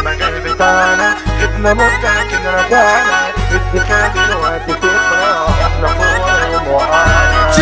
مجال بتاعنا جبنا مدة لكن رجعنا الدخان دلوقتي تفرح احنا فوق وقعنا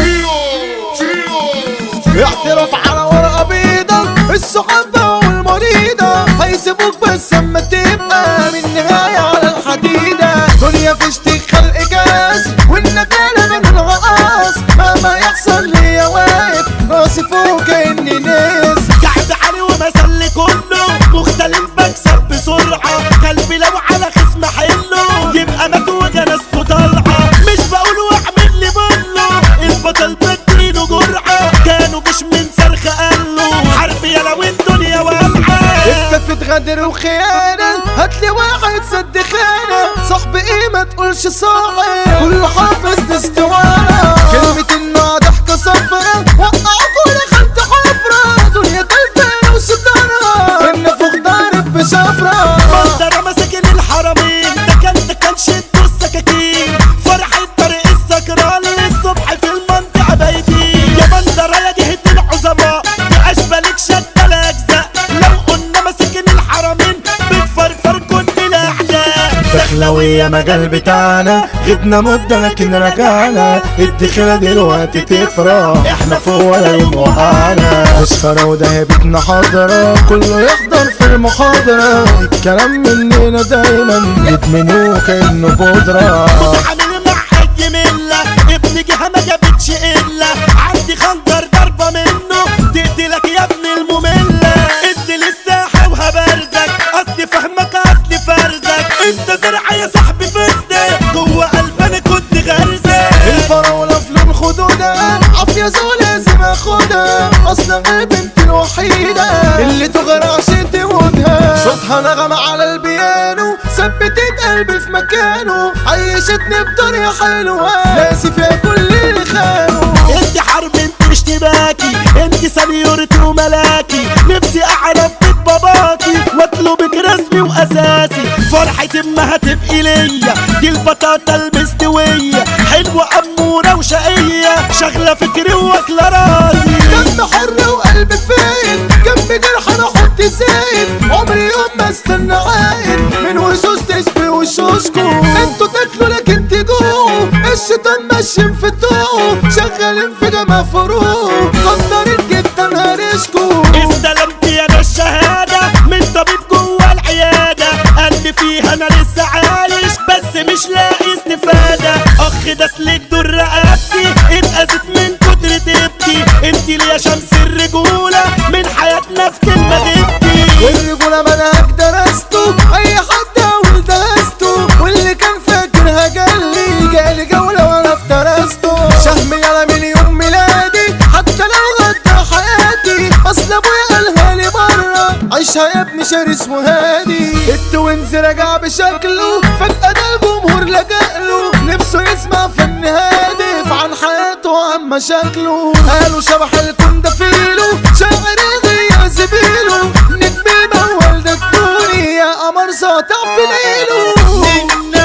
اعترف على ورقة بيضة الصحابة والمريضة هيسيبوك بس اما تبقى من نهاية على الحديدة دنيا في اشتيك خلق جاز والندالة من الغقاص مهما يحصل ليا واقف راسي فوق كأني ناس قاعد علي ومسلي كله مختلف بكسب بسرعة قلبي لو على خصم حله يبقى مجوجة ناسكو طالعة مش بقول واعمل لي بله البطل بديله جرعة كانوا مش من صرخ قاله حرب يا لو الدنيا والعة اتفت غدر وخيانة هاتلي واحد سد خانة صاحب ايه ما تقولش صاحب كل حافظ دستوانة كلمة انه ضحكة صفرة وقعوا دخلت حفرة دنيا تلفين وستارة النفوخ ضارب بشفرة مصدر مساكن الحرمين ده كان ده كان شدوا السكاكين فرحة طريق السكران للصبح في المنطقة بايتين يا بندرة يا جهة العظماء يا أشبالك شتى الأجزاء لو قلنا مساكن الحرمين بتفرفر كل الأحداث دخلوية مجال بتاعنا جبنا مدة لكن رجعنا الدخلة دلوقتي تفرح احنا فوق ولا يوم وقعنا مسخرة ودهبتنا حاضرة كله يحضر في المحاضرة الكلام مننا دايما يدمنوه كأنه بودرة عامل مع أي ملة ابن جهة ما جابتش إلا عندي خنجر ضربة منه تقتلك يا ابن المملة انزل الساحة وهبرزك أصلي فهمك أصلي فرزك انت زرع يا صاحبي فزدك جوه قلبي كنت غرزك الفراولة في لون خدودها عافية زو لازم اخدها اصلا البنت الوحيدة اللي تغرى عشان تموتها صوتها نغمة على البيانو ثبتت قلبي في مكانه عيشتني بطريقة حلوة ناسي فيها كل اللي خانوا انت حرب انت اشتباكي انت سنيورتي وملاكي نفسي اعرف بيت باباكي واطلبك رسمي واساسي فرحة امها تبقي ليا دي البطاطا المستوية حلوة امورة وشقية شغلة فكري واكلة راسي دم حر وقلب فايد جنب جرح انا احط زايد عمري يوم ما استنى عايد من وشوش تشبه وشوشكو انتوا تاكلوا لكن تجوعوا الشيطان ماشي في طوعه شغالين في جمع فروق قدرت جدا هرشكو استلمت انا الشهادة من طبيب جوه العيادة قال لي فيها انا لسه عايش بس مش لاقي استفادة اخ ده سلك دور رقبتي اتأذت من كتر تبكي انت لي يا شمس الرجولة من حياتنا في كلمة غبتي والرجولة منهج درسته اي حد اول درسته واللي كان فاكرها جالي جالي جولة وانا افترسته شهم يلا من يوم ميلادي حتى لو غدى حياتي اصل ابويا قالها لي مرة عيشها يا ابني شرس وهادي التوينز رجع بشكله فجأة ده الجمهور لجأله نفسه يسمع فن هادف عن حياته وعن مشاكله قالوا شبح الكون ده فيلو شاعر غير زبيله نجم المول ده الدوني يا قمر ساطع في ليله من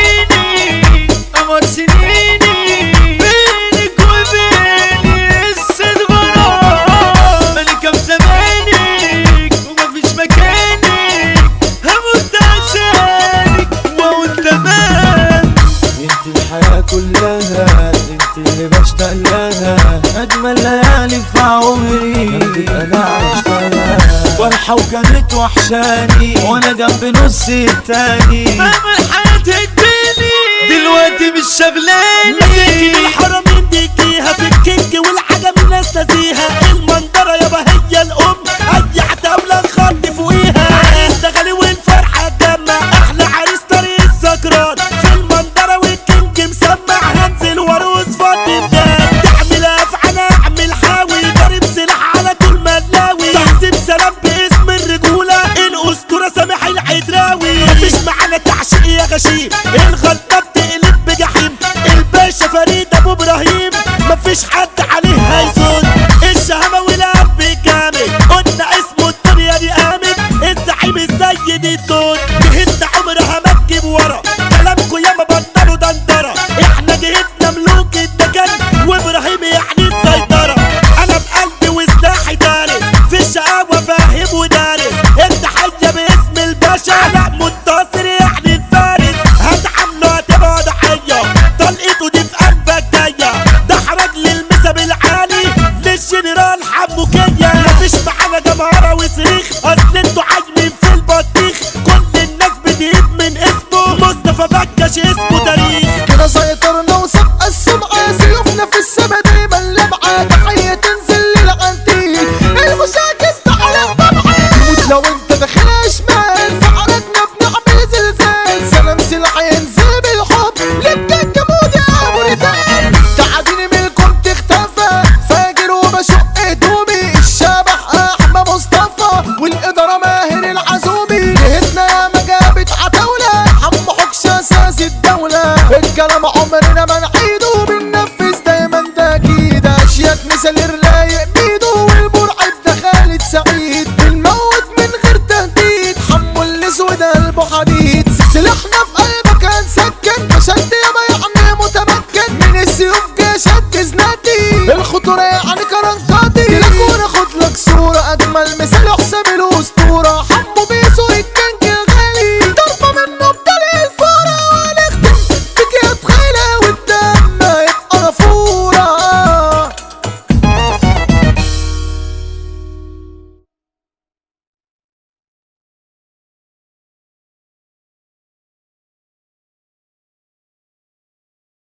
عيني قمر سنيني بينك وبيني السد غرام ملكة في زمانك ومفيش مكانك هموت عشانك وانت مان انت الحياة كلها انت اللي بشتاق لها اجمل ليالي في عمري انا عشتها فرحة وكانت وحشاني وانا جنب نص التاني مهما الحياة تديني دلوقتي مش شغلاني مساكن الحرمين دي جيها في الكينج والعجم الناس ناسيها المنظرة يابا هي الأم أي عتاولة نخض فوقيها اشتغلي والفرحة تجمع أحلى عريس طريق السكران في المنظرة والكينج مسمع هنزل وارقص فاضي بدان تعمل أفعال أعمل حاوي ضارب سلاح على طول ملاوي تحسب سلام باسم الرجولة الأسطورة سامح العدراوي مفيش معانا تعشيق يا غشيم الغلطة بتقلب بجحيم الباشا فريد أبو إبراهيم مفيش حد عليه هيزون الشهادة حسام الوسط